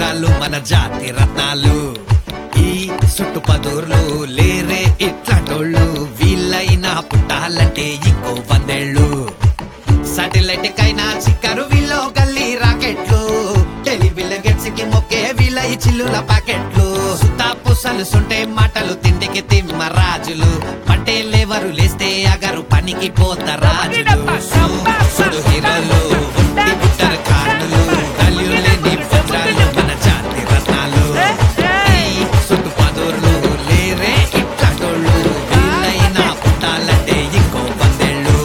వజ్రాలు మన జాతి రత్నాలు ఈ చుట్టుపదూర్లు లేరే ఇట్లాటోళ్ళు వీళ్ళైనా పుట్టాలంటే ఇంకో వందేళ్ళు సాటిలైట్ కైనా చిక్కరు వీళ్ళు గల్లీ రాకెట్లు టెలివిజన్ గెట్స్ కి మొక్కే వీళ్ళ ఈ చిల్లుల పాకెట్లు సుతా పుసలుసుంటే మాటలు తిండికి తిమ్మ రాజులు పట్టేలేవరు లేస్తే అగరు పనికి పోత రాజులు సుడు హీరోలు ఒట్టి బుట్టరు కార్డులు వాల్యూ లేని వజ్రాలు మన జాతి రత్నాలు ఈ చుట్టుపదూర్లు లేరే ఇట్లాటోళ్ళు వీళ్ళైనా పుట్టాలంటే ఇంకో వందేళ్ళు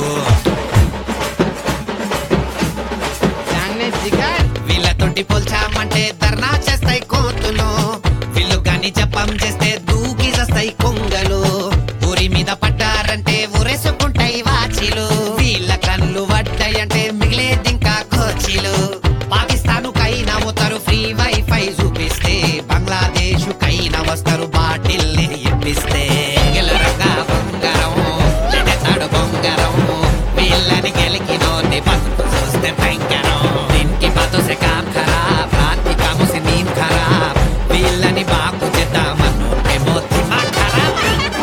వీళ్ళతోటి పోల్చామంటే ధర్నా చేస్తాయి కోతులు వీళ్ళు గాని జపం చేస్తే దూకి చేస్తాయి కొంగలు ఊరి మీద పడ్డారంటే ఊరేసుకుంటాయి వాచిలు వీళ్ళ కళ్ళు పడ్డాయంటే మిగిలేది ఇంకా కోచిలు పాకిస్తాన్ కైనా పోతారు ఫ్రీ వైఫై చూపిస్తే బంగ్లాదేశ్ కైనా వస్తారు బాటిల్ ఇప్పిస్తే గెలరగా బంగారం లెడతాడు బొంగరం వీళ్ళని గెలికినోని బతుకు చూస్తే భయంకరం దీనికి బతుసే కాం ఖరాబ్ రాత్రి కాముసి నీమ్ ఖరాబ్ వీళ్ళని బాగు చేద్దామను ఏమో దిమాగ్ ఖరాబ్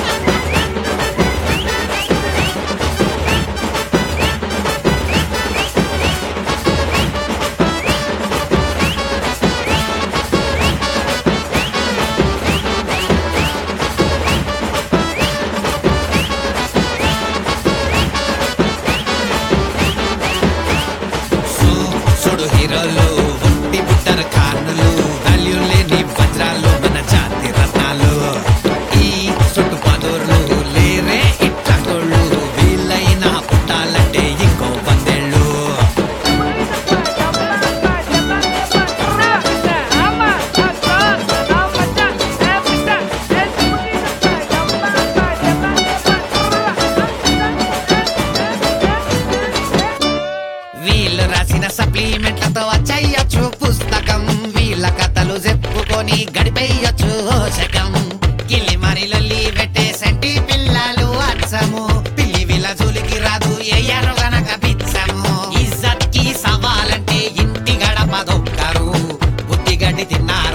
సుడు హీరోలు ఒట్టి బుట్టర కార్నులు వాల్యూ లేని వజ్రాలు మన జాతి రత్నాలు ఈ చుట్టు పదూర్లు లేరే ఇట్లాటోళ్ళు వీళ్ళైనా పుట్టాలంటే ఇంకో వందేళ్ళు వీళ్ళు రాసిన సప్లిమెంట్లతో వచ్చేయచ్చు పుస్తకం వీళ్ళ కథలు చెప్పుకొని గడిపేయచ్చు శకం కిల్లి మరి లొల్లి పెట్టే సంటి పిల్లలు అచ్చము పిల్లి వీళ్ళ జోలికి రాదు ఎయ్యరు గనక పిచ్చము ఇజ్జత్ కి సవాలంటే ఇంటి గడప దొక్కరు బుద్ధి గడ్డి తిన్నా